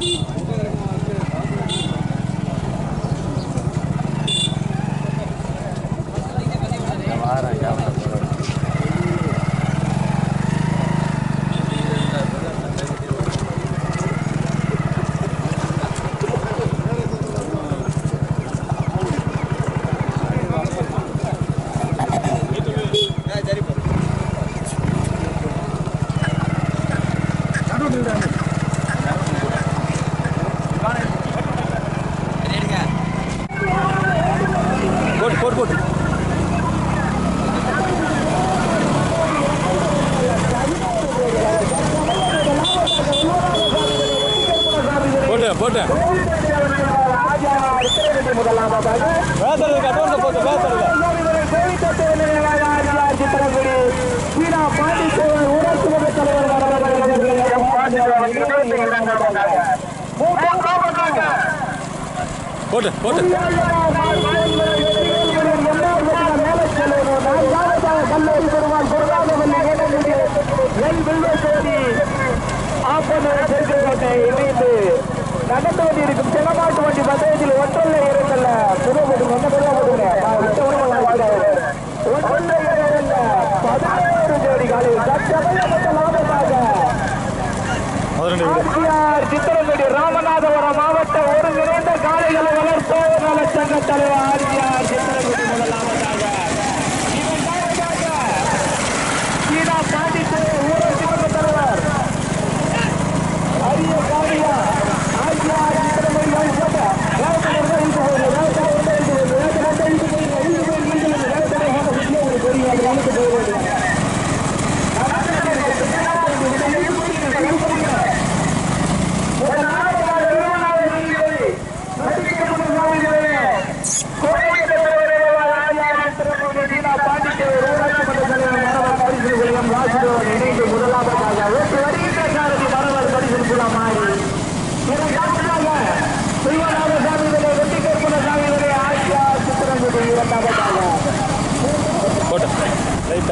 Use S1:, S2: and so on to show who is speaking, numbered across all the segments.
S1: போட்டு போட்டு போட்டு போட்டு போட்டு வேசருக்கு அக்கௌண்ட்ல போட்டு வேசருக்கு போட்டு போட்டு
S2: நடந்து கொண்டு இருக்கும் சிலமாட்டு வண்டி பந்தயத்தில் ஒன்றல்ல இரண்டல்ல புதுப்பட்டு ஒன்றை ஒன்றல்ல இரண்டல்ல பதினேழு ஜோடி காலையில் தற்சமயம் லாபமாக
S1: முதல்ல விடு
S2: ஆர்டிஆர் சித்திரங்குடி ராமநாதபுரம் மாவட்ட ஒருங்கிணைந்த காளைகளை வளர்ப்போர் நல சங்க தலைவர் ஆர்டிஆர் சித்திரங்குடி முதலாவதாக இரண்டாவதாக சீனா பாண்டிச்சேரி ஊராட்சி மன்ற தலைவர் அரிய காளியா ஆர்டிஆர் சித்திரங்குடி வளர்ப்போர் வேகத்தை இழுத்து போகுது வேகத்தை இழுத்து போகுது வேகத்தை இழுத்து போகுது இழுத்து போகுது இழுத்து போகுது வேகத்தை இழுத்து போகுது பெரிய இழுத்து போகுது இணைந்து முதலாவதாக ஓட்டு வருகின்ற சாரதி மரவர் பரிசில் குலமாறி இரண்டாவதாக சிவநாத சாமிகளை வெற்றி கற்பன சாமிகளை ஆசியா சித்திரங்குடி இரண்டாவதாக
S1: போட்டு ரைட்டா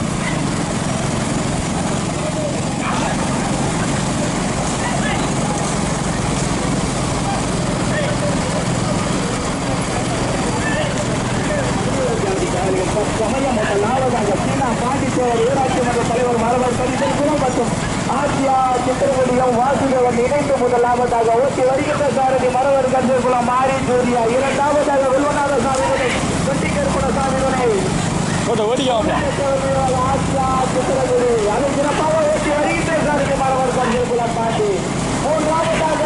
S2: சமயம் முதலாவதாக சீனா பாண்டிச்சேரி ஊராட்சி மன்ற தலைவர் மரவர் பரிசல் குலம் மற்றும் ஆசியா சித்திரகுடியம் வாசுதேவன் இணைந்து முதலாவதாக ஓட்டி வருகின்ற சாரதி மரவர் கந்தர் குலம் மாரி சூர்யா இரண்டாவதாக வில்வநாத சாமிகளை வெட்டி கருப்பண சாமிகளை
S1: போட்டு ஓடிக்காம
S2: ஆசியா சித்திரகுடி அதை சிறப்பாக ஓட்டி வருகின்ற சாரதி மரவர் கந்தர் குலம் பாண்டி மூன்றாவதாக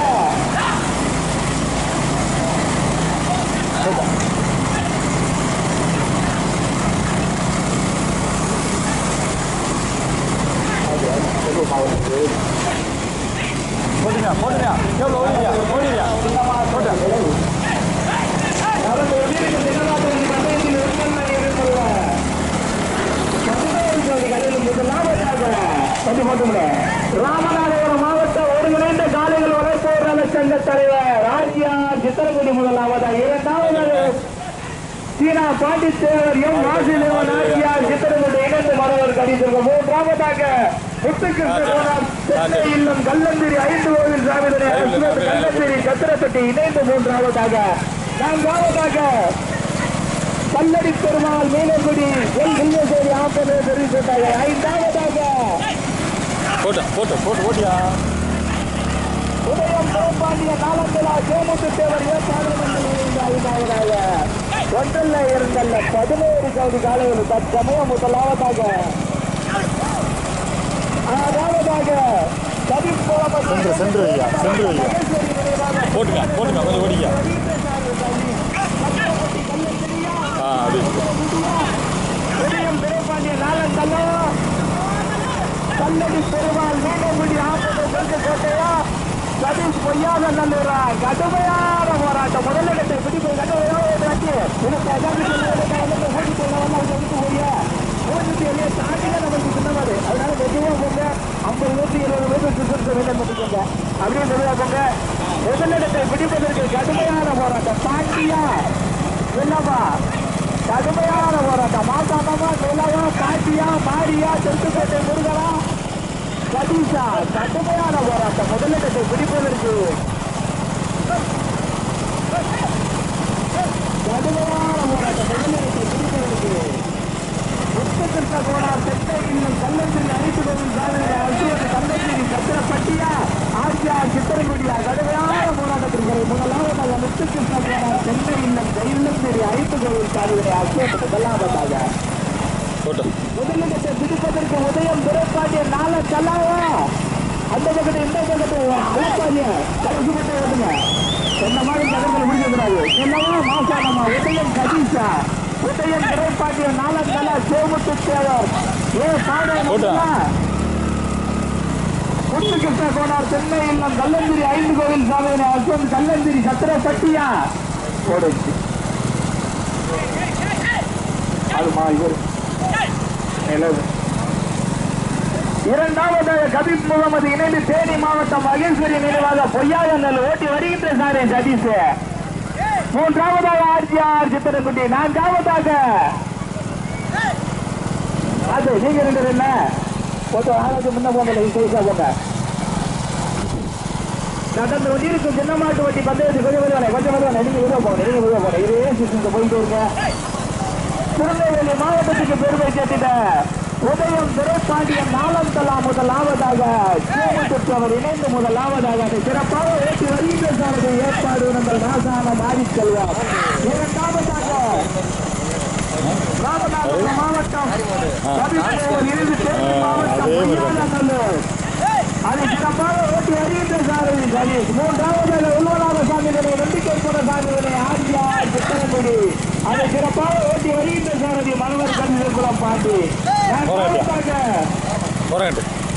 S1: போட்டுங்க போட்டுங்க எவ்வளோ ஓடியா ஓடியா போட்டு
S2: நடந்து கொண்டிருக்கும் திருநாட்டின் பந்தயத்தில் உட்கொள்ள இருந்துள்ள பதினேழு ஜோடி கடையில் முதலாவதாக வந்து போட்டுங்க. ராமநாதபுரம் மாவட்ட ஒருங்கிணைந்த காலைகள் வளர்ப்போர் நல சங்க தலைவர் ஆர்ஜியா சித்திரகுடி முதலாவதாக இரண்டாவது சீனா பாண்டிச்சேவர் எம் வாசுதேவன் ஆர்ஜிஆர் சித்திரகுடி இணைந்து மரவர் கடித்திருக்கும் மூன்றாவதாக முத்துகிருஷ்ணன் சென்னை இல்லம் கல்லந்திரி ஐந்து கோவில் சாமிதனை அஸ்வத் கல்லந்திரி சத்திரப்பட்டி இணைந்து மூன்றாவதாக நான்காவதாக கல்லடி பெருமாள் மீனங்குடி எல் வில்லேசேரி ஆப்பனே தெரிவித்தாங்க ஐந்தாவதாக
S1: போட்டு போட்டு போட்டு ஓடியா
S2: உதயம் சிவபாண்டிய காலத்திலா சோமுத்து தேவர் ஏற்பாடு ஐந்தாவதாக ஒன்றல்ல இரண்டல்ல பதினேழு கவுடி காலையில் தற்சமயம் முதலாவதாக ஆறாவதாக
S1: சென்று சென்று ஐயா சென்று ஐயா போட்டுங்க போட்டுங்க கொஞ்சம் ஓடிக்க ஆ அப்படி
S2: உதயம் சிவபாண்டிய நாளன் கல்லோ கல்லடி பெருமாள் மீனங்குடி ஆப்பது கொண்டு கோட்டையா சதீஷ் பொய்யாத நல்லூரா கடுமையான போராட்டம் முதலிடத்தை பிடிப்பு கடுமையாக ஓட்டி உனக்கு அதாவது ஓடி போகலாம் ஓடி போறியா ஓடிட்டு எல்லையை தாண்டிதான் நமக்கு சின்னமாடு அதனால மெதுவாக போங்க ஐம்பது நூற்றி இருபது மீட்டர் சுற்றுக்கு வெளியே பண்ணிக்கோங்க அப்படியே மெதுவாக போங்க முதலிடத்தை பிடிப்பதற்கு கடுமையான போராட்டம் தாண்டியா என்னப்பா கடுமையான போராட்டம் மாசாண்டமா நிலவா காட்டியா மாரியா தெற்குக்கோட்டை முருகனா சதீஷா கடுமையான போராட்டம் முதலிடத்தை பிடிப்பதற்கு கடுமையான போராட்டம் முதலிடத்தை பிடிப்பதற்கு உத்தகிருஷ்ண கோடார் தெற்கை இன்னும் கல்லத்தில் அனைத்து கோவில் சாதனை அசுவத்து தங்கத்திரி சத்திரப்பட்டியா ஆசியா சித்திரங்குடியா கடுமையான போராட்டத்திற்கு முதலாவதாக முத்துகிருஷ்ண கோடார் தென்னை இல்லம் கையிலும் சரி அனைத்து கோவில் சாதனை அசுவத்து முதலாவதாக
S1: போட்டோம்
S2: முதலிடத்தை பிடிப்பதற்கு உதயம் துரைப்பாண்டிய நாள கல்லாவா அந்த பக்கத்து இந்த பக்கத்து உழைப்பாண்டிய கடைசி மட்டும் ஓட்டுங்க சொன்ன மாதிரி நகரத்தில் முடிக்கக்கூடாது என்னவா மாசானமா உதயம் சதீஷா உதயம் துரைப்பாண்டிய நாள கலா சோமுத்து தேவர் ஏ பாட
S1: போட்டா.
S2: முத்துகிருஷ்ண கோனார் தென்னை இல்லம் கல்லந்திரி ஐந்து கோவில் சாதனை அஸ்வந்த் கல்லந்திரி சத்திர சட்டியா போடுச்சு அதுமா இவர் நிலவு இரண்டாவதாக கபீப் முகமது இணைந்து தேனி மாவட்டம் மகேஸ்வரி நினைவாக பொய்யாக நெல் ஓட்டி வருகின்ற சாரே சதீஷ் மூன்றாவதாக ஆர்ஜிஆர் சித்திரக்குட்டி நான்காவதாக அது நீங்க ரெண்டு பேர் என்ன கொஞ்சம் ஆளுக்கு முன்ன போங்க சைஸா போங்க நடந்து கொண்டிருக்கும் சின்ன மாட்டு வட்டி பந்தயத்துக்கு கொஞ்சம் வருவானே கொஞ்சம் வருவானே நீங்க உதவ போங்க நீங்க உதவ போங்க இதே சிஸ்டம் போயிட்டு இருங்க திருநெல்வேலி மாவட்டத்துக்கு பெருமை சேர்த்திட உதயம் துரைப்பாண்டியன் நாளம் தலா முதலாவதாக சோமத்துற்றவர் இணைந்து முதலாவதாக அதை சிறப்பாக ஏற்றி வருகின்ற சாரதி ஏற்பாடு நம்ம ராசான மாறி செல்வார் இரண்டாவதாக ராமநாதபுரம் மாவட்டம் கவிப்பேரூர் இருந்து தேனி மாவட்டம்
S1: அதே மாதிரி தான்.
S2: பொய்யாநல்லூர். அதை சிறப்பாக ஓட்டி வருகின்ற சாரதி சதீஷ் மூன்றாவதாக உள்வலாத சாமிகளை நம்பிக்கை போன சாமிகளை ஆசியா சித்தனங்குடி அதை சிறப்பாக ஓட்டி வருகின்ற சாரதி மனவர் கண்ணிகுளம் பாண்டி
S1: போராட்டம்.
S2: நான்காவதாக
S1: போறேன்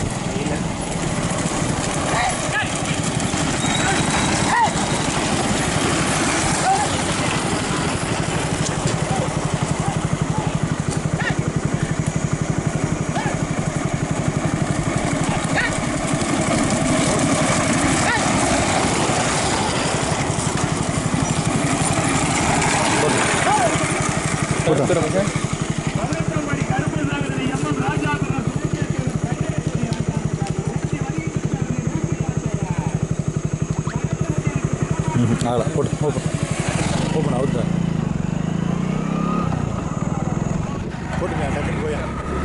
S1: போட்டோம் ம் ஆகல போட்டு ஓப்பன் ஓப்பன் அவுட் போட்டுங்க டக்குனு போயா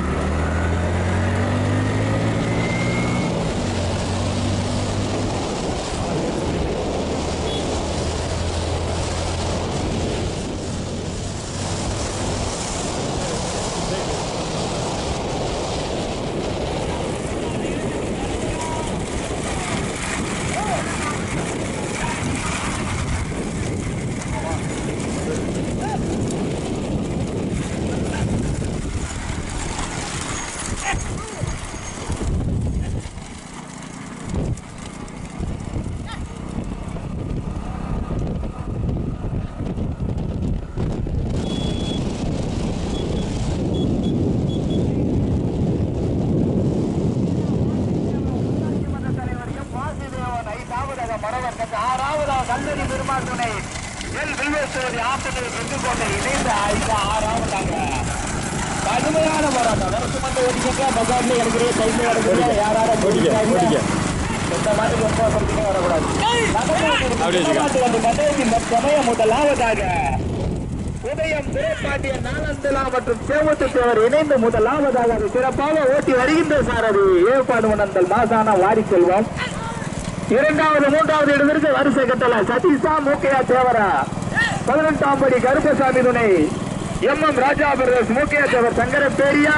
S2: ஆறாவதாக கல்லூரி பெருமாள் துணை எல் வில்வேஸ்வரி ஆசிரியர் வெட்டுக்கோட்டை இணைந்த ஐந்து ஆறாவதாக கடுமையான போராட்டம் அரசு மன்ற ஓடிக்க பஜார்ல எடுக்கிறே கைது எடுக்கிறே யாரார
S1: ஓடிக்க ஓடிக்க
S2: இந்த மாதிரி ரொம்ப பிரச்சனை வரக்கூடாது
S1: அப்படியே வச்சுக்க.
S2: மாட்டு வந்து பந்தயத்தின் சமயம் முதலாவதாக உதயம் துரைப்பாண்டிய நாலந்தலா மற்றும் சேவத்துத்தேவர் இணைந்து முதலாவதாக அது சிறப்பாக ஓட்டி வருகின்ற சாரதி ஏற்பாடு உணர்ந்தல் மாசான வாரி செல்வம் இரண்டாவது மூன்றாவது இடத்திற்கு வரிசை கட்டல சதீஷா மூக்கையா தேவரா பதினெட்டாம் படி கருப்பசாமி துணை எம் எம் ராஜா பிரதேஷ் மூக்கையா தேவர் சங்கர பேரியா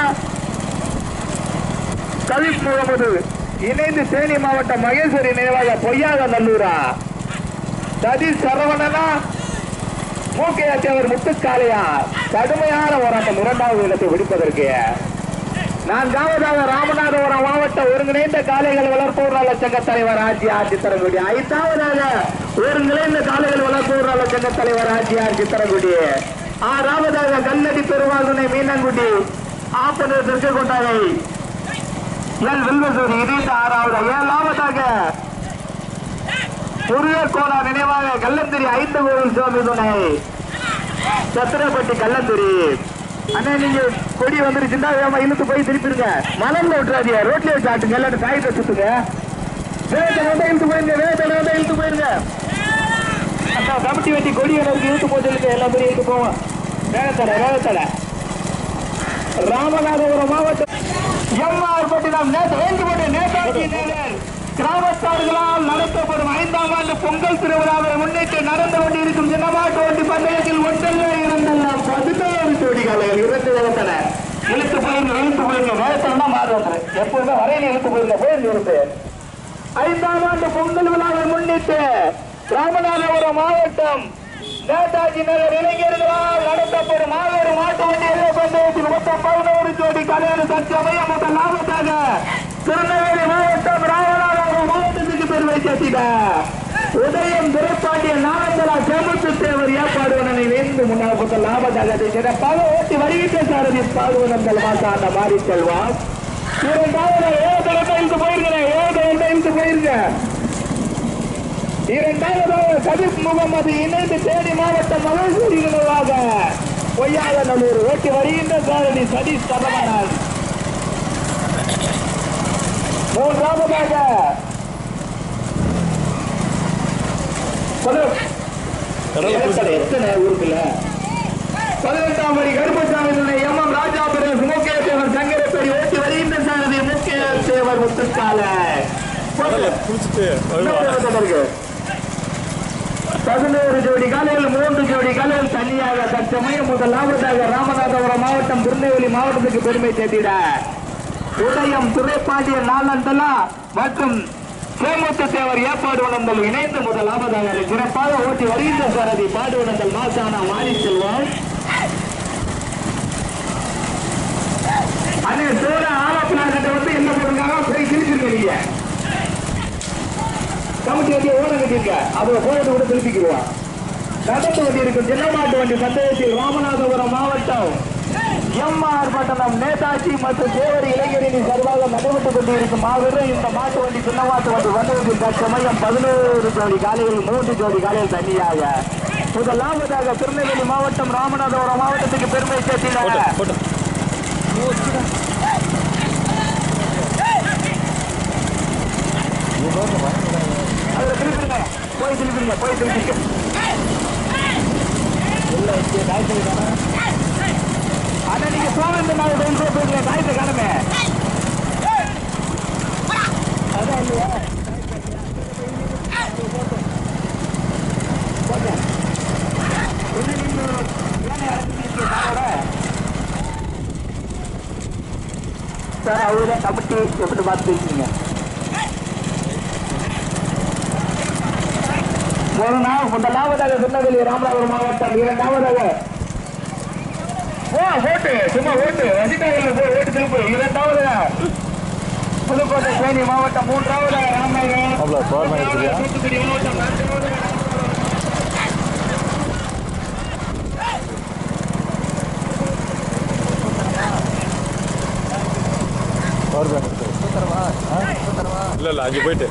S2: கலிப் முகமது இணைந்து தேனி மாவட்டம் மகேஸ்வரி நினைவாக பொய்யாக நல்லூரா சதீஷ் சரவணனா மூக்கையா தேவர் முத்துக்காளையா கடுமையான போராட்டம் இரண்டாவது இடத்தை பிடிப்பதற்கு நான்காவதாக ராமநாதபுரம் மாவட்ட ஒருங்கிணைந்த காளைகள் வளர்ப்போர் நல சங்க தலைவர் ஆட்சி ஆட்சி தரங்குடி ஐந்தாவதாக ஒருங்கிணைந்த காளைகள் வளர்ப்போர் நல சங்க தலைவர் ஆட்சி ஆட்சி தரங்குடி ஆறாவதாக கல்லடி பெருமாள்துணை மீனங்குடி ஆப்பனூர் திருச்செங்கோட்டாவை எல் வில்வசூரி இணைந்த ஆறாவது ஏழாவதாக முருகர் கோலா நினைவாக கல்லந்திரி ஐந்து கோவில் சுவாமி துணை சத்திரப்பட்டி கல்லந்திரி அண்ணா நீங்க கொடி வந்துருச்சுன்னா வேகமா இழுத்து போய் திருப்பிடுங்க மலர்ல விட்டுறாதீங்க ரோட்ல வச்சு ஆட்டுங்க எல்லாரும் காய்கறி சுத்துங்க வேகத்தை வந்தா இழுத்து போயிருங்க வேகத்தை வந்தா இழுத்து போயிருங்க அந்த கொஞ்சம் கமிட்டி வெட்டி கொடிகளுக்கு இழுத்து போட்டு இருக்கு எல்லா பேரும் இழுத்து போவோம் வேகத்தடை வேகத்தடை ராமநாதபுரம் மாவட்டம் எம்ஆர் பட்டினம் நேற்று வேண்டுபட்டு நேதாஜி நகர் கிராமத்தார்களால் நடத்தப்படும் ஐந்தாம் ஆண்டு பொங்கல் திருவிழாவை முன்னிட்டு நடந்து கொண்டிருக்கும் சின்னமாட்டு வண்டி பந்தயத்தில் ஒன்றல்ல இரண்டல்ல பதினோரு ஜோடிகள் இரண்டு வேகத்தடை இழுத்து போயிருங்க இழுத்து போயிருங்க வேகத்தடை மாறுவது எப்பவுமே வரையில் இழுத்து போயிருங்க போயிருந்து இருக்கு ஐந்தாம் ஆண்டு பொங்கல் விழாவை முன்னிட்டு ராமநாதபுரம் மாவட்டம் நேதாஜி நகர் இளைஞர்களால் நடத்தப்படும் மாபெரும் மாட்டு வண்டி எல்லை பந்தயத்தில் மொத்தம் பதினோரு ஜோடி கலைஞர் தற்சமயம் முதல் லாபத்தாக திருநெல்வேலி மாவட்டம் ராமநாதபுரம் மாவட்டத்துக்கு பெருமை சேர்த்திட உதயம் துரைப்பாண்டிய நாகந்தலா சேமுத்து தேவர் ஏற்பாடுவனை வேந்து முன்னால் முதல் லாபத்தாக சிறப்பாக ஓட்டி வருகின்ற சாரதி பாதுவனங்கள் மாசாண்ட மாறி செல்வான் இரண்டாவது ஏழு டைமுக்கு போயிருக்கிறேன் ஏழு டைமுக்கு போயிருக்கேன் இரண்டாவதாக கதிப் முகமது இணைந்து தேனி மாவட்டம் மலர்சூரிகளாக பொய்யாத நல்லூர் ஓட்டி வருகின்ற சாரதி சதீஷ் சரவணன் மூன்றாவதாக சொல்லு.
S1: கடலை
S2: எத்தனை எத்தனை ஊருக்குள்ள பதினெட்டாம் வரி கருப்பசாமி எம் எம் ராஜாபுரம் முக்கிய தேவர் சங்கரப்பேரி ஓட்டி வருகின்ற சாரதி முக்கிய தேவர் முத்துக்கால
S1: கடலை குளிச்சுட்டு வருவா
S2: பதினோரு ஜோடி காலையில் மூன்று ஜோடி காலையில் தனியாக தற்சமயம் முதலாவதாக ராமநாதபுரம் மாவட்டம் திருநெல்வேலி மாவட்டத்துக்கு பெருமை சேர்த்திட உதயம் துரைப்பாண்டியன் நாளந்தலா மற்றும் சேமுத்து தேவர் ஏற்பாடு வளர்ந்தல் இணைந்து முதலாவதாக சிறப்பாக ஓட்டி வருகின்ற சாரதி பாடு வளர்ந்தல் மாசானா மாறி செல்வம் அண்ணே சோழ ஆலப்பனார்கிட்ட வந்து என்ன போடுறாங்க போய் கிழிச்சிருக்கீங்க கமிட்டி வண்டியை ஓட கட்டியிருக்க அதை போயிட்டு கூட திருப்பிக்குவான் நடந்து கொண்டிருக்கும் சின்னமாட்டு வண்டி பந்தயத்தில் ராமநாதபுரம் மாவட்டம் எம்ஆர் பட்டணம் நேதாஜி மற்றும் தேவரி இளைஞரணி சார்பாக நடைபெற்றுக் கொண்டிருக்கும் மாபெரும் இந்த மாட்டு வண்டி சின்னமாட்டு வண்டி வந்ததில் தற்சமயம் பதினோரு ஜோடி காலையில் மூன்று ஜோடி காலையில் தனியாக முதலாவதாக திருநெல்வேலி மாவட்டம் ராமநாதபுரம் மாவட்டத்துக்கு பெருமை
S1: போட்டு
S2: சேர்த்தினாங்க
S1: போட்டு
S2: அதுல திருப்பிடுங்க போய் திருப்பிடுங்க போய் திருப்பிடுங்க உள்ள வச்சு காய்ச்சல் காணும் அண்ணா நீங்க சோழந்த நாள் டைம் போயிருங்க காய்ச்சல் காணுமே அதான் இல்லையா போங்க. என்ன நீங்க ஏன் இறங்கிட்டீங்க காரோட? சார் அவரு கமிட்டி எப்படி பார்த்துருக்கீங்க முதலாம் முதலாவதாக திருநெல்வேலி ராமநாதபுரம் மாவட்டம் இரண்டாவதாக ஓ ஓட்டு சும்மா ஓட்டு ரசிகர்கள் போய் ஓட்டு திருப்பு இரண்டாவதாக புதுக்கோட்டை தேனி மாவட்டம் மூன்றாவதாக ராமநாதபுரம்
S1: அவ்வளோ சோர்மா எடுத்துக்கியா
S2: தூத்துக்குடி மாவட்டம் நான்காவதாக
S1: பவர் பேங்க் இல்லை இல்லை அங்கே போயிட்டு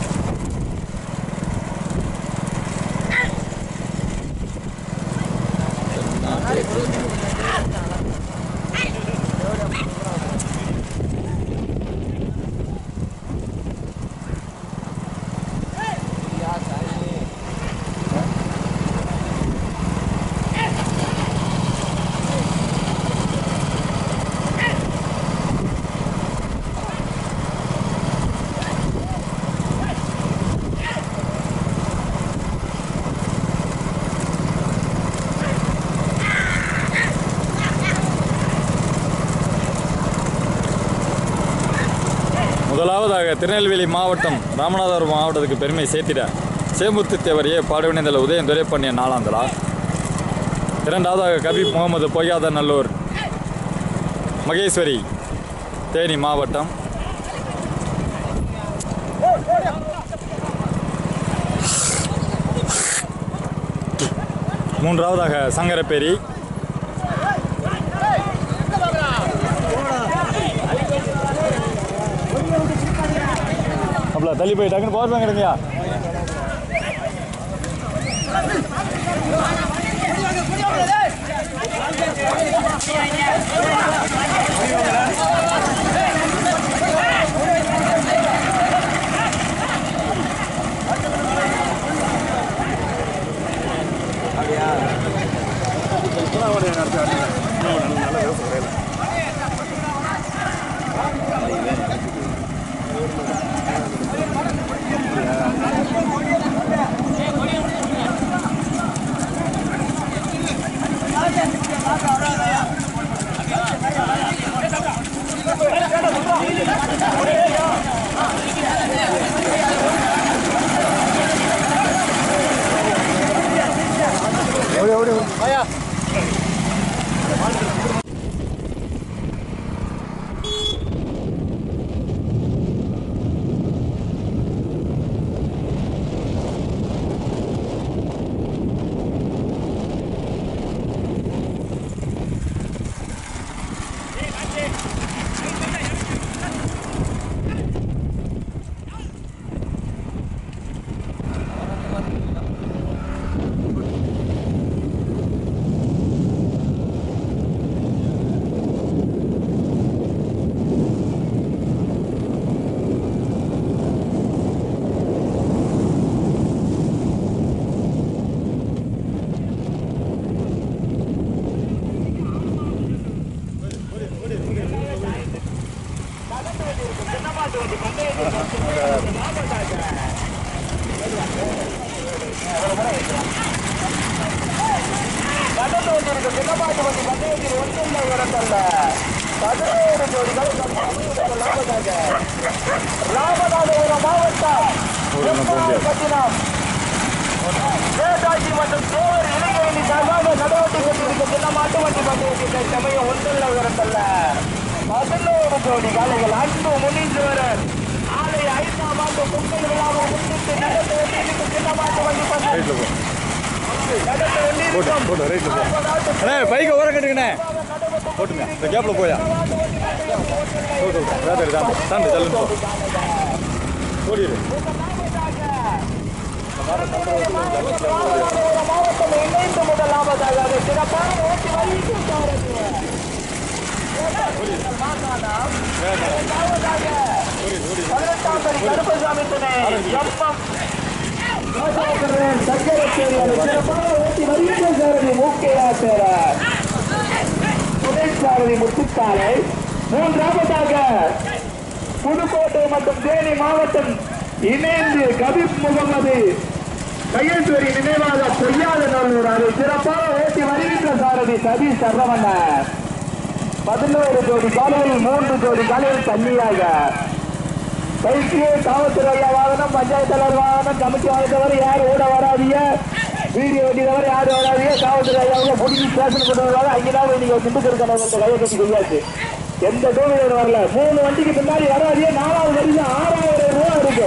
S1: முதலாவதாக திருநெல்வேலி மாவட்டம் ராமநாதபுரம் மாவட்டத்துக்கு பெருமை சேர்த்திட சேமுத்து தேவரையே பாடுவினைந்தல் உதயம் துரைப்பண்ணிய நாளாந்தலா இரண்டாவதாக கபீப் முகமது பொய்யாத நல்லூர் மகேஸ்வரி தேனி மாவட்டம் மூன்றாவதாக சங்கரப்பேரி அப்பல தள்ளி போய் டக்குன்னு பவர் பேங்க் எடுங்கயா
S2: இருக்கு சின்னமாட்டு வண்டி பந்தயத்தில் ஒன்றில் இறந்தல்ல பதினோரு ஜோடிகள் லாபதாக ராமநாதபுரம் மாவட்டம் பட்டினம் நேதாஜி மற்றும் தேவர் இளைஞரணி சார்பாக நடவடிக்கை கொண்டிருக்க சின்ன மாட்டு வண்டி பந்தயத்தில் சமயம் ஒன்றில் இறந்தல்ல பதினோரு ஜோடி காலைகள் அன்பு முனீஸ்வரன் ஆலை ஐந்தாம் ஆண்டு பொங்கல் விழாவை முன்னிட்டு நடத்த வேண்டியிருக்கும் சின்ன மாட்டு வண்டி பந்தயம் நடத்த வேண்டியிருக்கும்
S1: போட்டு ரைட்டில் போ அண்ணே பைக்கை ஓரம் கட்டுங்கண்ணே போட்டுங்க இந்த கேப்பில் போயா போட்டு வேதர் தாண்டு தாண்டு தள்ளுன்னு போ ஓடிடு
S2: மாவட்டம் இணைந்து முதலாவதாக அதை சிறப்பாக ஓட்டி வருகின்றார்கள். பதினெட்டாம் படி கருப்பசாமி துணை எம்எம் சக்கரச்சேரி அதை சிறப்பாக ஓட்டி வருகின்றார்கள் மூக்கையா பேரர் துணைச்சாரதி முத்துக்காலை மூன்றாவதாக புதுக்கோட்டை மற்றும் தேனி மாவட்டம் இணைந்து கபீப் முகமது கையேஸ்வரி நினைவாக பொய்யாத நல்லூர் அதை சிறப்பாக ஓட்டி வருகின்ற சாரதி சதீஷ் சரவணன் பதினோரு ஜோடி காலையில் மூன்று ஜோடி காலையில் தண்ணியாக பைக்கு காவல்துறை வாகனம் பஞ்சாயத்து தலைவர் வாகனம் கமிட்டி வாங்கிட்டவர் யார் ஓட வராதீங்க வீடியோ வெட்டினவர் யார் வராதீங்க காவல்துறை ஐயாவுல பிடிச்சி ஸ்டேஷன் கொண்டு வருவாங்க அங்கேதான் நீங்க திண்டுக்கல் இருக்கிறவங்க கையை கட்டி சொல்லியாச்சு எந்த டூ வீலர் வரல மூணு வண்டிக்கு பின்னாடி வராதீங்க நாலாவது வரைக்கும் ஆறாயிரம் ரூபா இருக்கு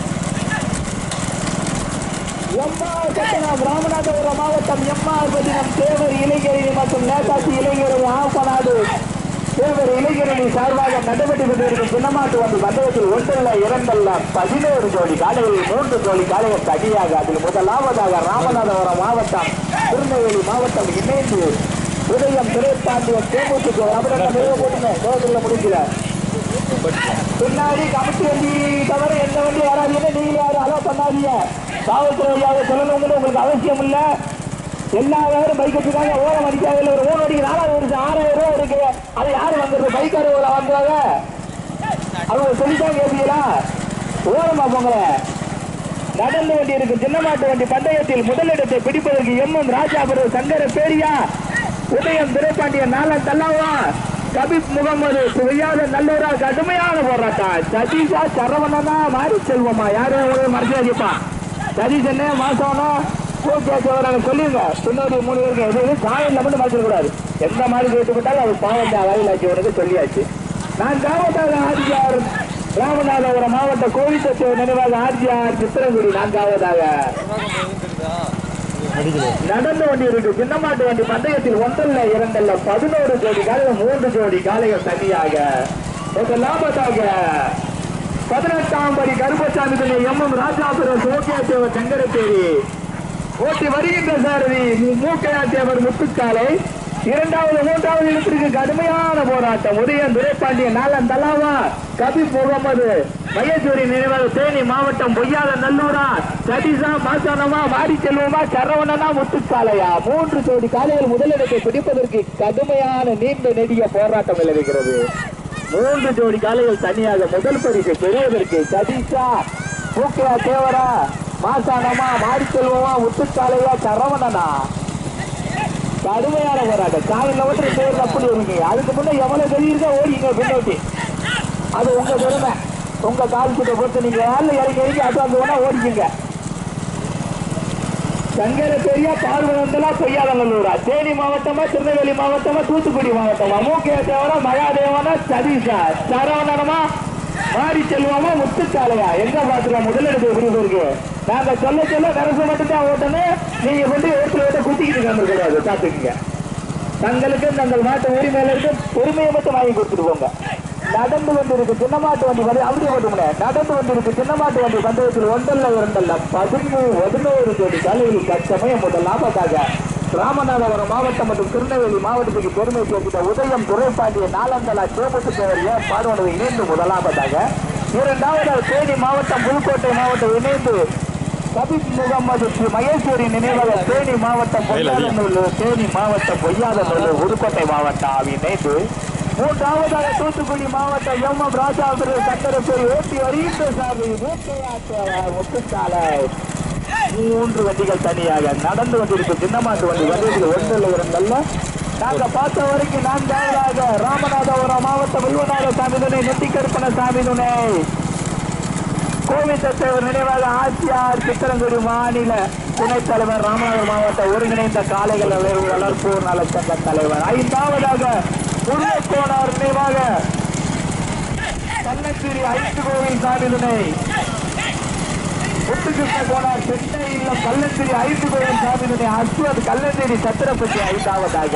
S2: எம்ஆர் பட்டினம் ராமநாதபுரம் மாவட்டம் எம்ஆர் பட்டினம் தேவர் இளைஞரணி மற்றும் நேதாஜி இளைஞரணி ஆப்பநாடு தேவர் இளைஞரணி சார்பாக நடைபெற்று கொண்டிருக்கும் சின்னமாட்டு வந்து மண்டபத்தில் ஒன்றல்ல இரண்டல்ல பதினோரு ஜோடி காலையில் மூன்று ஜோடி காலையில் தனியாக அதில் முதலாவதாக ராமநாதபுரம் மாவட்டம் திருநெல்வேலி மாவட்டம் இணைந்து உதயம் திரைப்பாண்டியம் தேமுதிக அப்படியே போட்டுங்க கோவிலில் முடிக்கல பின்னாடி கமிட்டி வண்டி தவிர எந்த வண்டி வராதீங்க நீங்களே யாரும் அலோ பண்ணாதீங்க காவல்துறை ஐயாவை சொல்லணும்னு உங்களுக்கு அவசியம் இல்ல எல்லா பேரும் பைக் வச்சுக்காங்க ஓரம் அடிக்காத ஒரு ஓரம் அடிக்க நாலாவது வருஷம் ஆறாயிரம் ரூபாய் இருக்கு அதை யாரு வாங்குறது பைக்காரு வாங்குவாங்க அவங்க சொல்லிட்டாங்க கேட்பீங்களா ஓரமா போங்களே நடந்து வண்டி இருக்கு சின்னமாட்டு வண்டி பந்தயத்தில் முதலிடத்தை பிடிப்பதற்கு M M Rajapuram Sankaraperi Udhayam Duraipandiyan நாளன் தல்லாவா கபீப் முகமது சுவையாத நல்லூரா கடுமையான போராட்டம் சதீஷா சரவணனா மாரி செல்வமா யாரும் உங்களுக்கு மறைச்சாதிப்பா சதீஷ் என்ன மாசம்னா கூப்பிட்டு சொல்லுங்க பின்னாடி மூணு பேருக்கு எது எது காலையில் மட்டும் மறைச்சிடக்கூடாது எந்த மாதிரி கேட்டுப்பட்டாலும் அது பாவம் வயலாச்சு உனக்கு சொல்லியாச்சு நான் காவட்டாக ஆதியார் ராமநாதபுரம் மாவட்ட கோவித்தத்தை நினைவாக ஆர்ஜிஆர் சித்திரங்குடி நான்காவதாக நடந்து வண்டி இருக்கு சின்னமாட்டு வண்டி பந்தயத்தில் ஒன்றல்ல இரண்டல்ல பதினோரு ஜோடி காலையில் மூன்று ஜோடி காலைகள் தனியாக முதலாவதாக பதினெட்டாம் படி கருப்பசாமி துணை எம் எம் ராஜாபுரம் சோக்கியாத்தேவர் சங்கரத்தேரி ஓட்டி வருகின்ற சாரதி மூக்கையாத்தேவர் முத்துக்காலை இரண்டாவது மூன்றாவது இடத்திற்கு கடுமையான போராட்டம் உதயன் துரைப்பாண்டியன் நாளன் தலாவா கபீப் முகமது மகேஸ்வரி நினைவாக தேனி மாவட்டம் பொய்யாத நல்லூரா சதீஷா மாசானமா மாரி செல்வமா சரவணனா முத்துக்காலையா மூன்று ஜோடி காலையில் முதலிடத்தை பிடிப்பதற்கு கடுமையான நீண்ட நெடிய போராட்டம் நிலவுகிறது மூன்று ஜோடி காலையில் தனியாக முதல் பரிசை பெறுவதற்கு சதீஷா பூக்கையா தேவரா மாசானமா மாரி செல்வமா முத்துக்காலையா சரவணனா கடுமையான போராட்டம் காலையில் மட்டும் பேர் அப்படி இருக்கீங்க அதுக்கு முன்னே எவ்வளவு தெரியுதோ ஓடிங்க பின்னோட்டி அது உங்க பெருமை உங்க கால் கிட்ட பொறுத்து நீங்க வேலை இறங்கி இறங்கி அட்வான்ஸ் வேணா ஓடிக்குங்க சங்கர பெரியா பார்வனந்தலா பொய்யாதநல்லூரா தேனி மாவட்டமா திருநெல்வேலி மாவட்டமா தூத்துக்குடி மாவட்டமா மூக்கிய தேவனா மகாதேவனா சதீஷா சரவணனமா மாரி செல்வமா முத்துச்சாலையா எங்க பாத்துக்கலாம் முதலிடத்து எப்படி இருக்கு நாங்க சொல்ல சொல்ல கரசு மட்டும்தான் ஓட்டணும் நீங்க கொண்டு ஒருத்தர் விட்டு குத்திக்கிட்டு வந்துருக்கூடாது பாத்துக்குங்க தங்களுக்கு தங்கள் நாட்டு உரிமையில இருக்கு பொறுமையை மட்டும் வாங்கி கொடுத்துட்டு போங்க நடந்து கொண்டிருக்கு சின்னமாட்டு வண்டி வந்து அப்படியே போட்டுமுனே நடந்து கொண்டிருக்கு சின்னமாட்டு வண்டி பந்தயத்தில் ஒன்றல்ல இரண்டல்ல பதிமூணு பதினோரு கோடி தலையில் தற்சமயம் முதல் லாபத்தாக ராமநாதபுரம் மாவட்டம் மற்றும் திருநெல்வேலி மாவட்டத்துக்கு பெருமை சேர்க்கிட்ட உதயம் துரைப்பாண்டிய நாலந்தலா சேமத்து தேவர் ஏன் பாடுவனது இணைந்து முதலாவதாக இரண்டாவது தேனி மாவட்டம் புதுக்கோட்டை மாவட்டம் இணைந்து கபீப் முகமது ஸ்ரீ மகேஸ்வரி நினைவாக தேனி மாவட்டம் பொய்யாதநல்லூர் தேனி மாவட்டம் பொய்யாதநல்லூர் புதுக்கோட்டை மாவட்டம் இணைந்து மூன்றாவதாக தூத்துக்குடி மாவட்டம் எம் எம் ராஜாபுரம் சங்கரப்பேரி ஓட்டி வருகின்ற சாமி மூக்கையாற்ற முத்துச்சாலை மூன்று வண்டிகள் தனியாக நடந்து கொண்டிருக்கும் சின்னமாட்டு வண்டி வண்டிகள் ஒன்று இல்லை இரண்டல்ல நாங்க பார்த்த வரைக்கும் நான்காவதாக ராமநாதபுரம் மாவட்டம் வில்வநாத சாமி துணை நெட்டிக்கருப்பண சாமி துணை கோவிந்தத்தேவர் நினைவாக ஆட்சியார் சித்திரங்குடி மாநில துணைத் தலைவர் ராமநாதபுரம் மாவட்ட ஒருங்கிணைந்த காளைகள் வளர்ப்போர் நலச்சங்க தலைவர் ஐந்தாவதாக முருகக்கோனார் நினைவாக கள்ளக்கிரி ஐந்து கோவில் சாமி துணை முத்துகிருஷ்ண கோனார் சென்னை இல்லம் கள்ளத்திரி ஐந்து கோவில் சாமி துணை அஸ்வத் கள்ளத்திரி சத்திரப்பட்டி ஐந்தாவதாக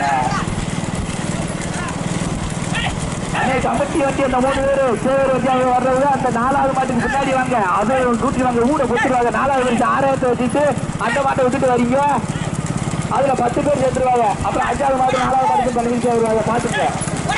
S2: அண்ணே கமிட்டி வண்டி அந்த மூணு பேரு சேவர் வண்டி அவங்க வர்றது அந்த நாலாவது மாட்டுக்கு பின்னாடி வாங்க அது கூட்டி வாங்க ஊட கொடுத்துருவாங்க நாலாவது வருஷம் ஆறாயிரத்தை வச்சுட்டு அந்த மாட்டை விட்டுட்டு வரீங்க அதுல பத்து பேர் சேர்த்துருவாங்க அப்புறம் அஞ்சாவது மாட்டு நாலாவது மாட்டுக்கு பதினஞ்சு வருவாங்க பாத்துங்க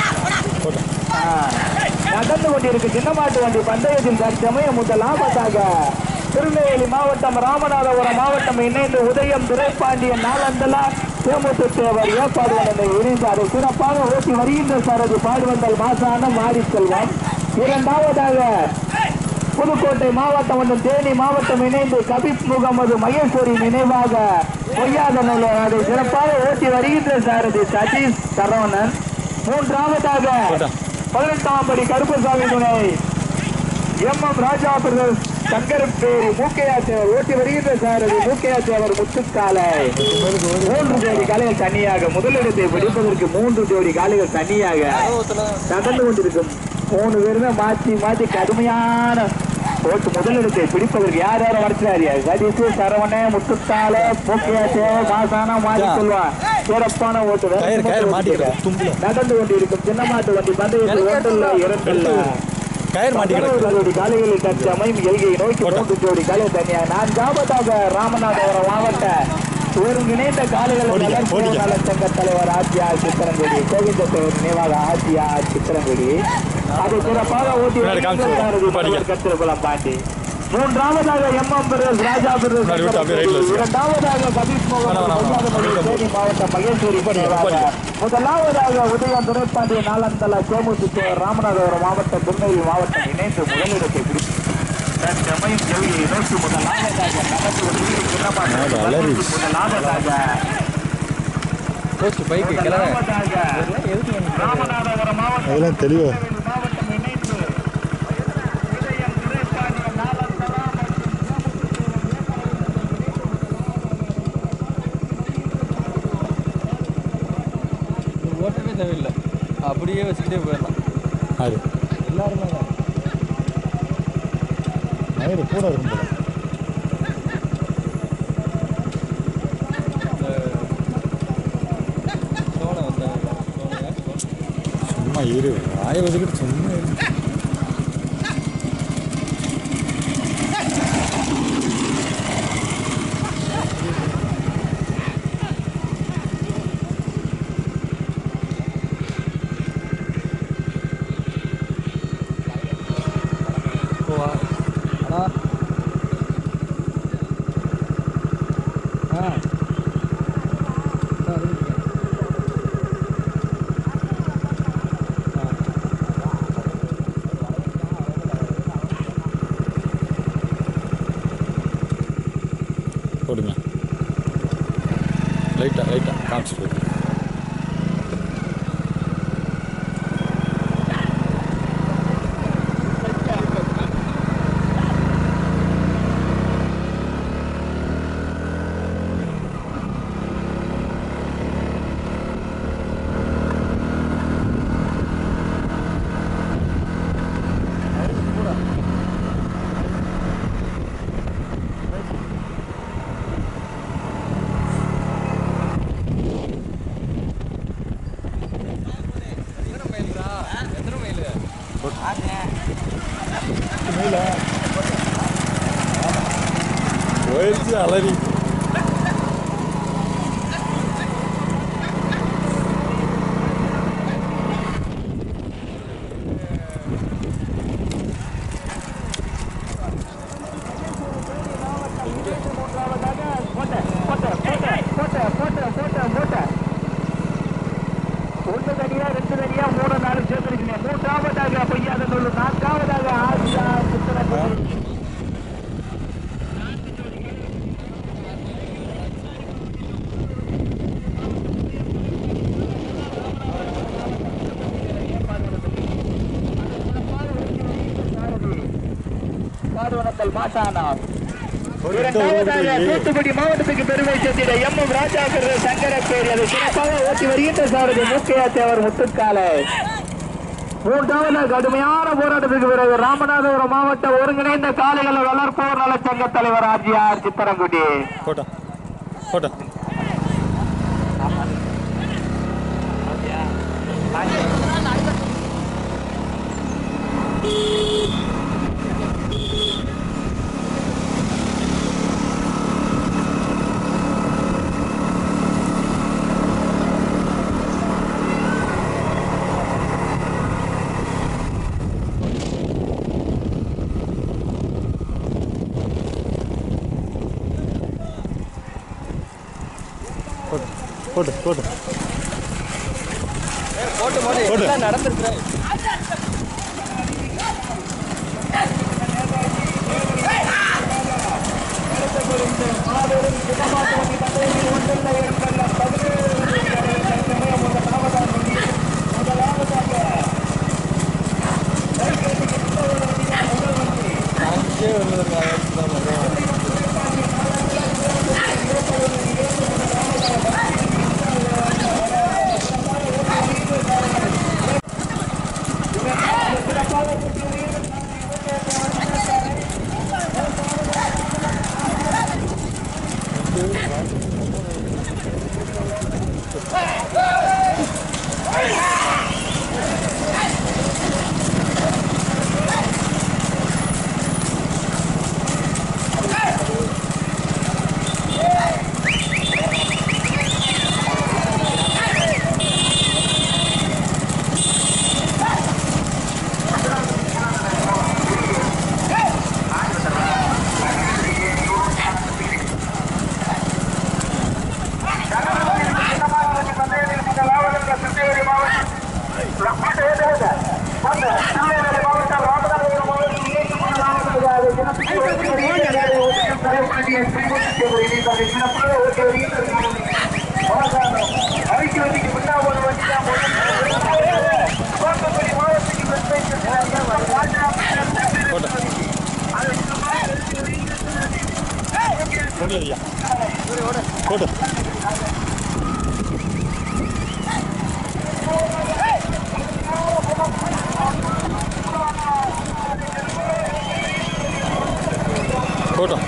S2: ஆ, நடந்து கொண்டிருக்கு சின்ன மாட்டு வண்டி பந்தயத்தில் தற்சமயம் முதலாவதாக திருநெல்வேலி மாவட்டம் ராமநாதபுரம் மாவட்டம் இணைந்து உதயம் துரைப்பாண்டியன் நாளந்தலா தேமுத்து தேவர் ஏற்பாடு வந்ததை இணைந்தார் சிறப்பாக ஓட்டி வருகின்ற சாரதி பாடுவந்தல் மாசான மாரி செல்வம் இரண்டாவதாக புதுக்கோட்டை மாவட்டம் மற்றும் தேனி மாவட்டம் இணைந்து கபீப் முகமது மகேஸ்வரி நினைவாக பொய்யாத நூலர் அதை சிறப்பாக ஓட்டி வருகின்ற சாரதி சதீஷ் சரவணன் மூன்றாவதாக பதினெட்டாம் படி கருப்பசாமி துணை M M Raja brothers Sankarapperi Mookkaiya Thevar ஓட்டி வருகின்ற சாரதி மூக்கையா தேவர் முத்துக்காலை மூன்று ஜோடி காலைகள் தனியாக முதலிடத்தை பிடிப்பதற்கு மூன்று ஜோடி காலைகள் தனியாக நடந்து கொண்டிருக்கும் மூணு பேருமே மாற்றி மாற்றி கடுமையான ஓட்டு முதலிடத்தை பிடிப்பதற்கு யார் யாரும் வரைச்சாரியா சதீஷ் சரவண முத்துத்தால மூக்கையா தேவர் மாசானா மாறி சொல்வான் சிறப்பான ஓட்டு
S1: கயிறு கயிறு மாட்டிக்கிறது தும்புல
S2: நடந்து கொண்டிருக்கும் சின்னமாட்டு வண்டி பந்தயத்தில் ஒன்றில்ல இரண்டில்ல
S1: கயிறு மாட்டிக்கிறது
S2: ஜோடி காலைகளில் தச்சு அமையும் எல்கையை நோக்கி மூன்று ஜோடி காலை தனியாக நான்காவதாக ராமநாதபுரம் மாவட்ட ஒருங்கிணைந்த காலைகள்
S1: ஓடிக்க,
S2: வளர்ப்பு
S1: ஓடிக்க.
S2: நல சங்க தலைவர் ஆட்சியார் சித்திரங்குடி கோவிந்தத்தேவர் நினைவாக ஆட்சியார் சித்திரங்குடி அதை சிறப்பாக ஓட்டி
S1: பின்னாடி காமிச்சு விடு.
S2: வருகின்ற
S1: படிக்க.
S2: கத்திரகுளம் பாண்டி மூன்றாவதாக M M brothers Raja brothers
S1: முன்னாடி விட்டு அப்படியே ரைட்ல வச்சுக்க.
S2: இரண்டாவதாக கபீஷ்
S1: வேணாம், வேணாம், வேணாம்.
S2: முகமது தேனி மாவட்டம் மகேஸ்வரி நினைவாக முதலாவதாக உதயம் துரைப்பாண்டிய நாளந்தல கோமுத்து தேவர் ராமநாதபுரம் மாவட்டம் திருநெல்வேலி மாவட்டம் இணைந்து முதலிடத்தை பிடித்து தற்சமயம் ஜெயிலை நோக்கி முதலாவதாக நடந்து கொண்டிருக்கும் சின்னப்பாட்டு
S1: அது அலறி.
S2: முதலாவதாக
S1: போஸ்ட் பைக்கு கிளற
S2: முதலாவதாக ராமநாதபுரம் மாவட்டம்
S1: அதெல்லாம் தெளிவா
S2: திருநெல்வேலி மாவட்டம் இணைந்து உதயம் துரைப்பாண்டிய நாளந்தலா
S3: ஓட்டவே தேவையில்லை அப்படியே வச்சுக்கிட்டே போயிடலாம்
S1: அது
S3: எல்லாருமே தான்
S1: மயிறு கூட இருக்கும் போல
S3: இந்த சோனை வந்தாங்க சோனையா
S1: சும்மா இரு வாய வச்சுக்கிட்டு சும்மா இரு
S3: போவா அண்ணா ஆ சரி
S1: போடுங்க லைட்டாக லைட்டாக காமிச்சிட்டு போய்
S3: எத்தனை மைல்
S1: போயிடுச்சு அலறி
S2: ஒன்று தனியா ரெண்டு தனியா மூணு நாலு சேர்த்துருக்கீங்க மூன்றாவதாக பொய்யாத நூல் நான்காவதாக ஆசியா புத்தகம் உங்கள் மாசானார்
S1: ஒரு நிமிஷம் ஒரு
S2: இரண்டாவதாக
S1: நிமிஷம்
S2: தூத்துக்குடி மாவட்டத்துக்கு பெருமை சேர்த்திட எம் எம் ராஜா சங்கரப்பேரி அதை சிறப்பாக ஓட்டி வருகின்ற சாரதி முக்கிய தேவர் முத்துக்காலை மூன்றாவது கடுமையான போராட்டத்துக்கு பிறகு ராமநாதபுரம் மாவட்ட ஒருங்கிணைந்த காலைகள் வளர்ப்போர் நலச்சங்க தலைவர் ஆர்ஜிஆர் சித்தரங்குடி
S1: போட்டா போட்டா போட்டு போட்டு போட்டு
S3: போட்டு போட்டு
S1: போட்டு.
S3: எல்லாம் நடந்துருக்குறேன் அங்கே வருவாங்க
S1: போட்டா போடலையா போட்டு போட்டோம்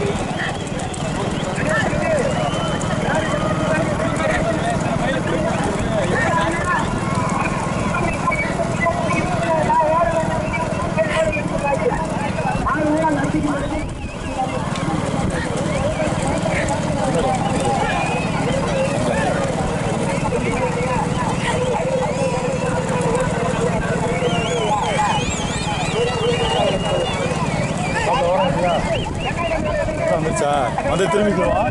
S1: வந்துச்சா வந்து திரும்பிக்குவா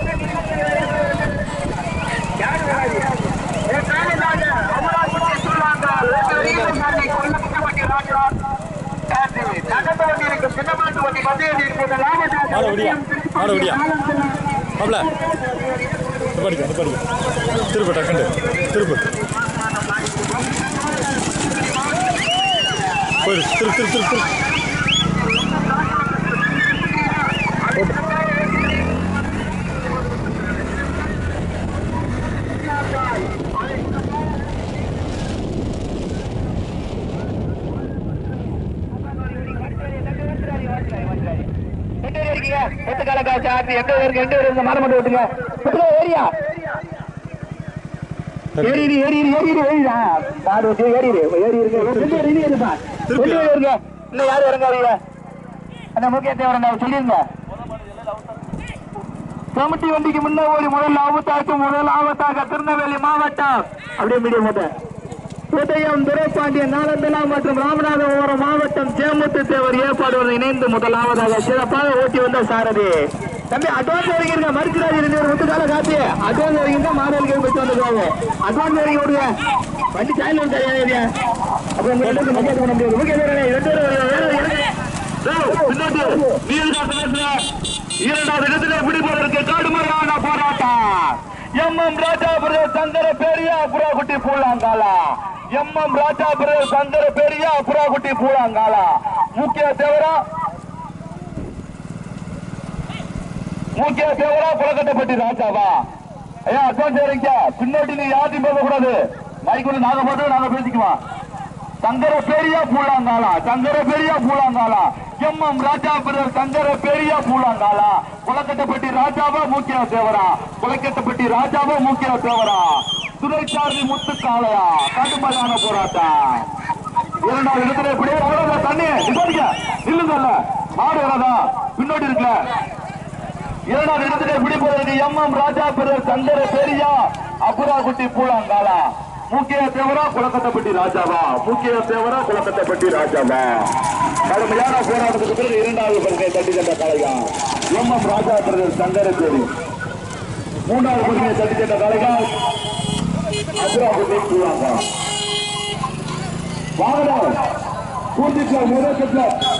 S1: மாட விடியா மாட விடியா மாப்பிள இது படிக்க இது படிக்க திருப்பு டக்குண்டு திருப்பு போயிடு திரு திரு திரு திரு
S2: ஏரியா ஏறி இரு, ஏறி இரு, ஏறி இரு, ஏறிடா. பாரு, வச்சு ஏறி இரு, ஏறி இருக்கு. ரெண்டு பேர் இரு, இருப்பா. ரெண்டு
S1: திருப்பியா?
S2: பேர் இருங்க. இன்னும் யாரும் இறங்காதீங்க. அந்த முக்கிய தேவரங்க சொல்லிருங்க சமட்டி வண்டிக்கு முன்ன ஓடி முதல் ஆபத்தாக்கு முதல் ஆபத்தாக திருநெல்வேலி மாவட்டம் அப்படியே மீடியம் போட்டேன் உதயம் துரைப்பாண்டியன் நாலந்தலா மற்றும் ராமநாதபுரம் மாவட்டம் சேமுத்து தேவர் ஏற்பாடு இணைந்து முதலாவதாக சிறப்பாக ஓட்டி வந்த சாரதி தம்பி அட்வான்ஸ் வரைக்கும் மறுக்கிறாரு ரெண்டு பேரும் ஒத்துக்கால காப்பி அட்வான்ஸ் வரைக்கும் மாடலுக்கு போயிட்டு வந்துருக்காங்க அட்வான்ஸ் வரைக்கும் விடுங்க வண்டி சாயல் வந்து தெரியாது அப்ப உங்க ரெண்டு பேரும் மரியாதை பண்ண முடியாது ஓகே ரெண்டு பேரும் வேற வேற இறங்க. டேய், பின்னாடி, நீ இருக்கா பேசுற? இரண்டாவது இடத்திலே பிடிப்பதற்கு கடுமையான போராட்டம் எம் எம் ராஜாபுர சந்திர பெரியா புறாக்குட்டி பூலாங்காலா எம் எம் ராஜாபுர சந்திர பெரியா புறாக்குட்டி பூலாங்காலா முக்கிய தேவரா மூக்கிய தேவரா குளக்கட்டப்பட்டி ராஜாவா ஐயா அட்வான்ஸ் ஏறிங்க பின்னாடி நீ யாரையும் பேசக்கூடாது மைக்குள்ள நாங்க மட்டும் நாங்க பேசிக்குவோம் சங்கர பெரியா பூலாங்காலா சங்கர பெரியா பூலாங்காலா எம் எம் ராஜா பிரதர் சங்கர பெரியா பூலாங்காலா குளக்கட்டப்பட்டி ராஜாவா மூக்கியா தேவரா குளக்கட்டப்பட்டி ராஜாவா மூக்கியா தேவரா துணைச்சார்பி முத்து காளையா கடுமையான போராட்டம் இரண்டாவது இடத்துல இப்படியே அவ்வளவுதான் தண்ணி நிப்பாட்டுங்க நில்லுங்கல்ல மாடு வரதா பின்னாடி இருக்குல்ல இரண்டாவது இடத்துல பிடிப்பதற்கு எம் எம் ராஜா பிரதர் சங்கர பெரியா அபுராகுட்டி பூலாங்காலா முக்கிய தேவரா குளக்கட்டப்பட்டி ராஜாவா முக்கிய தேவரா குளக்கட்டப்பட்டி ராஜாவா கடுமையான போராட்டத்துக்கு பிறகு இரண்டாவது பரிசை தட்டி சென்ற காளையா M M Raja brother Sankarapperi மூன்றாவது பரிசை தட்டி சென்ற காளையா அபுராகுட்டி பூலாங்கா வாகனம் பூர்த்திச்சா முதல்